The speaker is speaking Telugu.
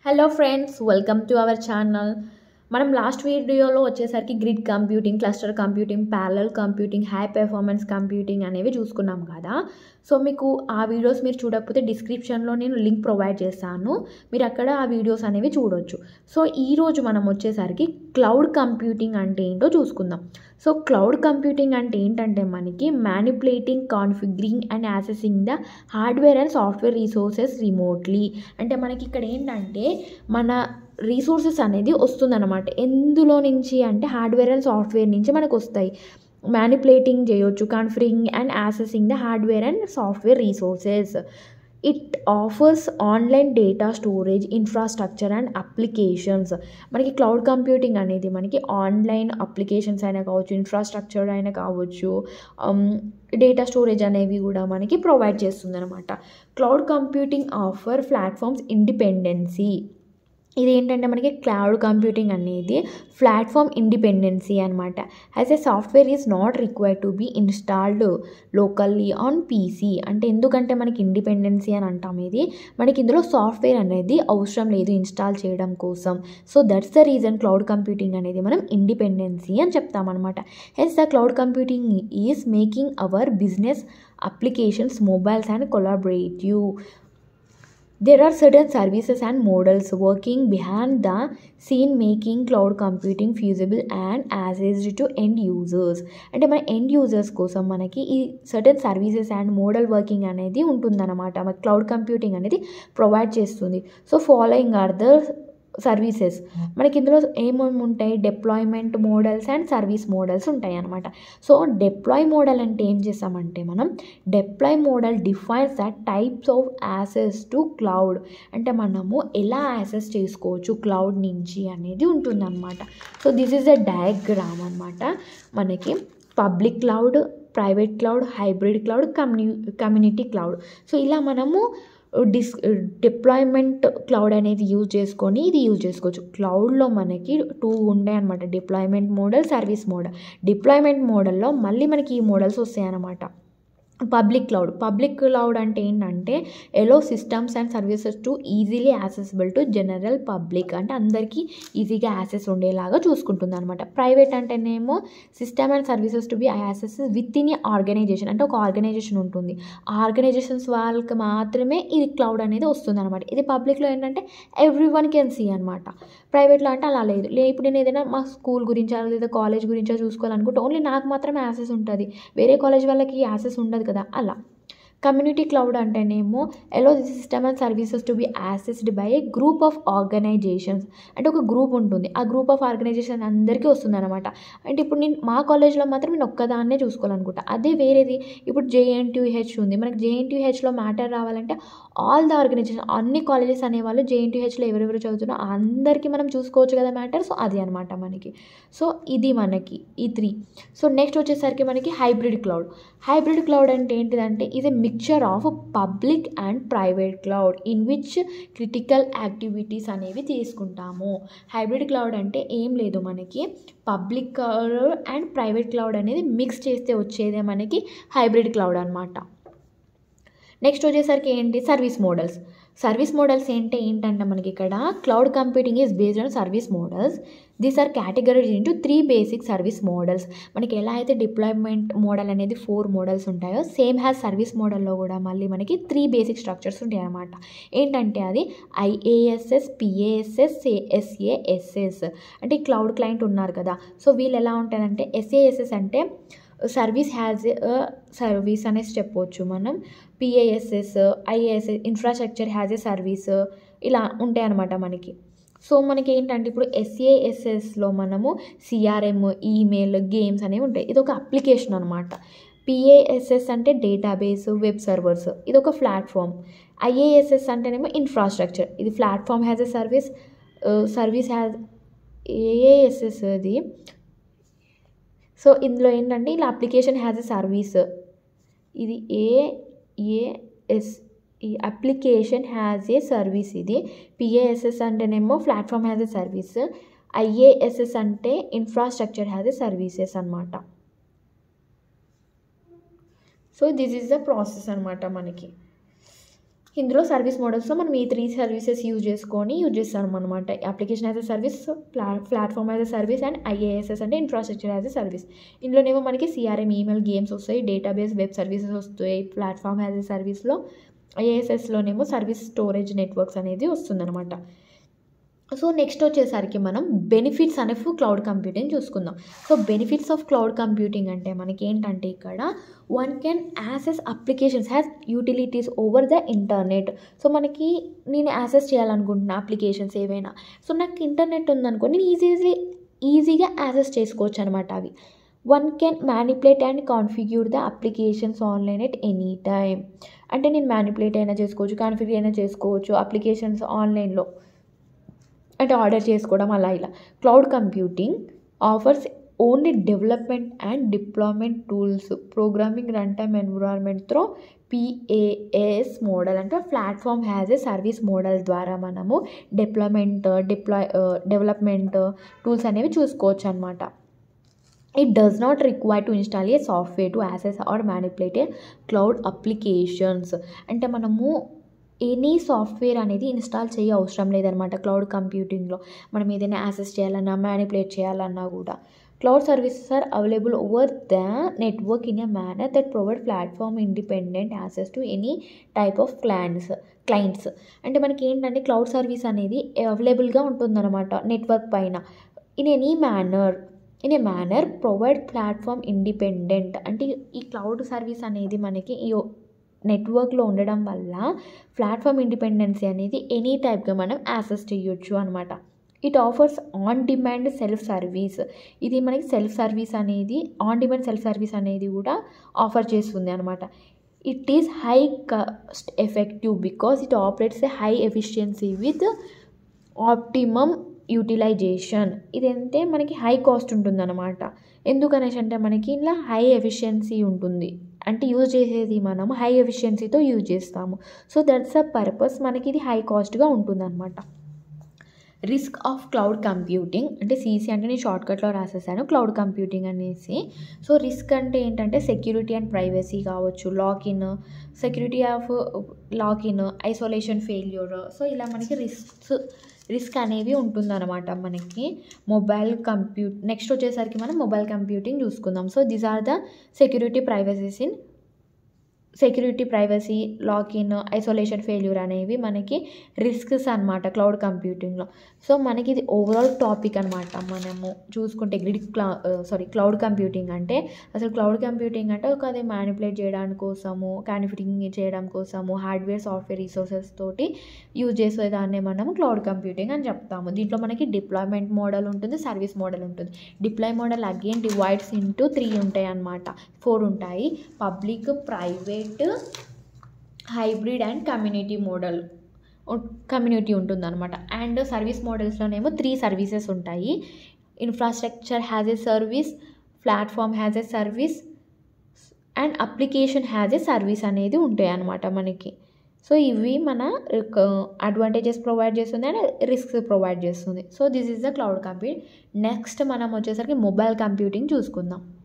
hello friends welcome to our channel మనం లాస్ట్ వీడియోలో వచ్చేసరికి grid computing cluster computing parallel computing high performance computing అనేవి చూసుకున్నాం కదా సో మీకు ఆ వీడియోస్ మీరు చూడకపోతే డిస్క్రిప్షన్లో నేను లింక్ ప్రొవైడ్ చేస్తాను మీరు అక్కడ ఆ వీడియోస్ అనేవి చూడొచ్చు సో ఈరోజు మనం వచ్చేసరికి క్లౌడ్ కంప్యూటింగ్ అంటే ఏంటో చూసుకుందాం సో క్లౌడ్ కంప్యూటింగ్ అంటే ఏంటంటే మనకి manipulating configuring and accessing the hardware and software resources remotely అంటే మనకి ఇక్కడ ఏంటంటే మన రీసోర్సెస్ అనేది వస్తుందన్నమాట ఎందులో నుంచి అంటే హార్డ్వేర్ అండ్ సాఫ్ట్వేర్ నుంచి మనకు వస్తాయి మ్యానిపులేటింగ్ చేయొచ్చు configuring and accessing the hardware and software resources it offers online data storage infrastructure and applications మనకి క్లౌడ్ కంప్యూటింగ్ అనేది మనకి ఆన్లైన్ అప్లికేషన్స్ అయినా కావచ్చు ఇన్ఫ్రాస్ట్రక్చర్ అయినా కావచ్చు డేటా స్టోరేజ్ అనేవి కూడా మనకి ప్రొవైడ్ చేస్తుంది అనమాట cloud computing offer platforms independency ఇది ఏంటంటే మనకి క్లౌడ్ కంప్యూటింగ్ అనేది ప్లాట్ఫామ్ ఇండిపెండెన్సీ అనమాట as a software is not required to be installed locally on PC అంటే ఎందుకంటే మనకి ఇండిపెండెన్సీ అని అంటాం ఇది మనకి ఇందులో సాఫ్ట్వేర్ అనేది అవసరం లేదు ఇన్స్టాల్ చేయడం కోసం so that's the reason cloud computing అనేది మనం ఇండిపెండెన్సీ అని చెప్తామన్నమాట hence the cloud computing is making our business applications mobiles and collaborative there are certain services and models working behind the scene making cloud computing feasible and accessed to end users అంటే మన ఎండ్ యూజర్స్ కోసం మనకి ఈ certain services and model working అనేది ఉంటుందన్నమాట మన క్లౌడ్ కంప్యూటింగ్ అనేది ప్రొవైడ్ చేస్తుంది so following are the services మనకి ఇందులో ఏమేమి ఉంటాయి deployment models and service models ఉంటాయి అనమాట సో డిప్లాయ్ మోడల్ అంటే ఏం చేస్తామంటే మనం deploy model defines the types of access to cloud అంటే మనము ఎలా యాసెస్ చేసుకోవచ్చు క్లౌడ్ నుంచి అనేది ఉంటుందన్నమాట so this is the diagram అనమాట మనకి public cloud private cloud hybrid cloud community community cloud so ఇలా మనము డిస్ డిప్లాయ్మెంట్ క్లౌడ్ అనేది యూజ్ చేసుకొని ఇది యూజ్ చేసుకోవచ్చు క్లౌడ్లో మనకి టూ ఉండే అనమాట deployment model service model deployment మోడల్లో మళ్ళీ మనకి ఈ మోడల్స్ వస్తాయి అన్నమాట పబ్లిక్ క్లౌడ్ పబ్లిక్ క్లౌడ్ అంటే ఏంటంటే allow systems and services to easily accessible to general public అంటే అందరికీ ఈజీగా యాక్సెస్ ఉండేలాగా చూసుకుంటుంది అనమాట ప్రైవేట్ అంటేనేమో system and services to be access within organization అంటే ఒక ఆర్గనైజేషన్ ఉంటుంది ఆ ఆర్గనైజేషన్స్ వాళ్ళకి మాత్రమే ఇది క్లౌడ్ అనేది వస్తుంది అనమాట ఇది పబ్లిక్లో ఏంటంటే ఎవ్రీ వన్ కెన్ సీ అనమాట ప్రైవేట్లో అంటే అలా లేదు లే ఇప్పుడు నేను ఏదైనా మా స్కూల్ గురించా లేదా కాలేజ్ గురించో చూసుకోవాలనుకుంటే ఓన్లీ నాకు మాత్రమే యాక్సెస్ ఉంటుంది వేరే కాలేజ్ వాళ్ళకి యాక్సెస్ ఉండదు కదా అలా కమ్యూనిటీ క్లౌడ్ అంటేనేమో allow the system and services to be accessed by a group of organizations అంటే ఒక గ్రూప్ ఉంటుంది ఆ గ్రూప్ ఆఫ్ ఆర్గనైజేషన్ అందరికీ వస్తుంది అనమాట అంటే ఇప్పుడు నేను మా కాలేజ్లో మాత్రం నేను ఒక్కదాన్నే చూసుకోవాలనుకుంటా అదే వేరేది ఇప్పుడు జేఎన్టీహెచ్ ఉంది మనకి జేఎన్టీహెచ్లో మ్యాటర్ రావాలంటే ఆల్ ద ఆర్గనైజేషన్ అన్ని కాలేజెస్ అనేవాళ్ళు జేఎన్టీహెచ్లో ఎవరెవరు చదువుతున్నా అందరికీ మనం చూసుకోవచ్చు కదా మ్యాటర్ సో అది అనమాట మనకి సో ఇది మనకి ఈ త్రీ సో నెక్స్ట్ వచ్చేసరికి మనకి హైబ్రిడ్ క్లౌడ్ హైబ్రిడ్ క్లౌడ్ అంటే ఏంటిదంటే ఇది mixture of public and private cloud in which critical activities అనేవి తీసుకుంటాము హైబ్రిడ్ క్లౌడ్ అంటే ఏం లేదు మనకి public cloud and private cloud అనేది మిక్స్ చేస్తే వచ్చేదే మనకి హైబ్రిడ్ క్లౌడ్ అనమాట నెక్స్ట్ వచ్చేసరికి ఏంటి సర్వీస్ మోడల్స్ సర్వీస్ మోడల్స్ ఏంటి ఏంటంటే మనకి ఇక్కడ cloud computing is based on service models these are categories into three basic service models మనకి ఎలా అయితే డిప్లాయ్మెంట్ మోడల్ అనేది ఫోర్ మోడల్స్ ఉంటాయో సేమ్ హ్యాస్ సర్వీస్ మోడల్లో కూడా మళ్ళీ మనకి త్రీ బేసిక్ స్ట్రక్చర్స్ ఉంటాయి అన్నమాట ఏంటంటే అది ఐఏఎస్ఎస్ పిఏఎస్ఎస్ ఎస్ఏఎస్ఎస్ అంటే క్లౌడ్ క్లయింట్ ఉన్నారు కదా సో వీళ్ళు ఎలా ఉంటుందంటే ఎస్ఏఎస్ఎస్ అంటే సర్వీస్ హ్యాజ్ సర్వీస్ అనేసి చెప్పవచ్చు మనం PaaS IaaS infrastructure as a service ఇలా ఉంటాయి అనమాట మనకి సో మనకి ఏంటంటే ఇప్పుడు ఎస్ఏఎస్ఎస్లో మనము సిఆర్ఎం ఈమెయిల్ గేమ్స్ అనేవి ఉంటాయి ఇది ఒక అప్లికేషన్ అనమాట పిఏఎస్ఎస్ అంటే డేటాబేస్ వెబ్ సర్వర్స్ ఇది ఒక ప్లాట్ఫామ్ ఐఏఎస్ఎస్ అంటేనేమో ఇన్ఫ్రాస్ట్రక్చర్ ఇది platform as a service service as SaaS అది సో ఇందులో ఏంటంటే ఇలా అప్లికేషన్ హ్యాజ్ ఎ సర్వీస్ ఇది ఏఏఎస్ ఈ అప్లికేషన్ హ్యాజ్ ఏ సర్వీస్ ఇది పిఏఎస్ఎస్ అంటేనేమో platform as a service IaaS అంటే ఇన్ఫ్రాస్ట్రక్చర్ హ్యాజ్ ఎ సర్వీసెస్ అనమాట so this is the process అనమాట మనకి ఇందులో సర్వీస్ మోడల్స్లో మనం ఈ త్రీ సర్వీసెస్ యూజ్ చేసుకొని యూజ్ చేస్తాం అనమాట అప్లికేషన్ యాజ్ ఎ సర్వీస్ ప్లా platform as a service and ఐఏఎస్ఎస్ అంటే ఇన్ఫ్రాస్ట్రక్చర్ యాజ్ ఎ సర్వీస్ ఇందులోనేమో మనకి సిఆర్ఎం ఈమెయిల్ గేమ్స్ వస్తాయి డేటాబేస్ వెబ్ సర్వీసెస్ వస్తాయి ప్లాట్ఫామ్ యాజ్ ఎ సర్వీస్లో ఐఏఎస్ఎస్లోనేమో సర్వీస్ స్టోరేజ్ నెట్వర్క్స్ అనేది వస్తుందన్నమాట సో నెక్స్ట్ వచ్చేసరికి మనం బెనిఫిట్స్ అనే క్లౌడ్ కంప్యూటింగ్ చూసుకుందాం so benefits of cloud computing అంటే మనకి ఏంటంటే ఇక్కడ one can access applications as utilities over the internet so మనకి నేను యాసెస్ చేయాలనుకుంటున్నా అప్లికేషన్స్ ఏవైనా సో నాకు ఇంటర్నెట్ ఉందనుకో నేను ఈజీ ఈజీగా యాసెస్ చేసుకోవచ్చు అనమాట అవి one can manipulate and configure the applications online at any time అంటే నేను మ్యానిపులేట్ అయినా చేసుకోవచ్చు కాన్ఫిగర్ అయినా చేసుకోవచ్చు అప్లికేషన్స్ ఆన్లైన్లో అంటే ఆర్డర్ చేసుకోవడం అలా ఇలా cloud computing offers only development and deployment tools programming run time environment through PaaS model అంటే platform as a service model ద్వారా మనము డిప్లాయ్మెంట్ డిప్లాయ్ డెవలప్మెంట్ టూల్స్ అనేవి చూసుకోవచ్చు అనమాట it does not require to install a software to access or manipulate a cloud applications అంటే మనము ఎనీ సాఫ్ట్వేర్ అనేది ఇన్స్టాల్ చేయ అవసరం లేదనమాట క్లౌడ్ కంప్యూటింగ్లో మనం ఏదైనా యాసెస్ చేయాలన్నా మ్యానిపులేట్ చేయాలన్నా కూడా cloud services are available over the network in a manner that provide platform independent access to any type of clients clients అంటే మనకి ఏంటంటే క్లౌడ్ సర్వీస్ అనేది అవైలబుల్గా ఉంటుందన్నమాట నెట్వర్క్ పైన in any manner in a manner provide platform independent అంటే ఈ క్లౌడ్ సర్వీస్ అనేది మనకి ఈ నెట్వర్క్లో ఉండడం వల్ల ప్లాట్ఫామ్ ఇండిపెండెన్సీ అనేది ఎనీ టైప్గా మనం యాక్సెస్ చేయొచ్చు అనమాట it offers on demand self service ఇది మనకి సెల్ఫ్ సర్వీస్ అనేది ఆన్ డిమాండ్ సెల్ఫ్ సర్వీస్ అనేది కూడా ఆఫర్ చేస్తుంది అనమాట it is high cost effective because it operates a high efficiency with optimum utilization ఇదంటే మనకి హై కాస్ట్ ఉంటుందన్నమాట ఎందుకనేసి అంటే మనకి ఇలా హై ఎఫిషియన్సీ ఉంటుంది అంటే యూజ్ చేసేది మనం హై ఎఫిషియన్సీతో యూజ్ చేస్తాము సో దట్స్ అ పర్పస్ మనకి ఇది హై కాస్ట్గా ఉంటుందన్నమాట రిస్క్ ఆఫ్ క్లౌడ్ కంప్యూటింగ్ అంటే సీసీ అంటే నేను షార్ట్కట్లో రాసేసాను క్లౌడ్ కంప్యూటింగ్ అనేసి సో రిస్క్ అంటే ఏంటంటే సెక్యూరిటీ అండ్ ప్రైవసీ కావచ్చు lock-in security of lock-in isolation failure so ఇలా మనకి రిస్క్స్ రిస్క్ అనేవి ఉంటుందన్నమాట మనకి మొబైల్ కంప్యూ నెక్స్ట్ వచ్చేసరికి మనం మొబైల్ కంప్యూటింగ్ చూసుకుందాం so these are the security privacies in security privacy lock-in isolation failure అనేవి మనకి రిస్క్స్ అనమాట క్లౌడ్ కంప్యూటింగ్లో సో మనకి ఇది ఓవరాల్ టాపిక్ అనమాట మనము చూసుకుంటే గ్రిడ్ క్లా సారీ క్లౌడ్ కంప్యూటింగ్ అంటే అసలు క్లౌడ్ కంప్యూటింగ్ అంటే ఒక అది మ్యానిపులేట్ చేయడానికి కోసము కాన్ఫిటింగ్ చేయడం కోసము హార్డ్వేర్ సాఫ్ట్వేర్ రిసోర్సెస్ తోటి యూజ్ చేసేదాన్ని మనం క్లౌడ్ కంప్యూటింగ్ అని చెప్తాము దీంట్లో మనకి డిప్లాయ్మెంట్ మోడల్ ఉంటుంది సర్వీస్ మోడల్ ఉంటుంది deploy model again divides into three ఉంటాయి అన్నమాట ఫోర్ ఉంటాయి public private hybrid and community model community ఉంటుందన్నమాట అండ్ సర్వీస్ మోడల్స్లోనేమో త్రీ సర్వీసెస్ ఉంటాయి infrastructure as a service platform as a service and application as a service అనేది ఉంటాయి అన్నమాట మనకి సో ఇవి మన అడ్వాంటేజెస్ ప్రొవైడ్ చేస్తుంది అండ్ రిస్క్స్ ప్రొవైడ్ చేస్తుంది so this is the cloud computing next మనం వచ్చేసరికి మొబైల్ కంప్యూటింగ్ చూసుకుందాం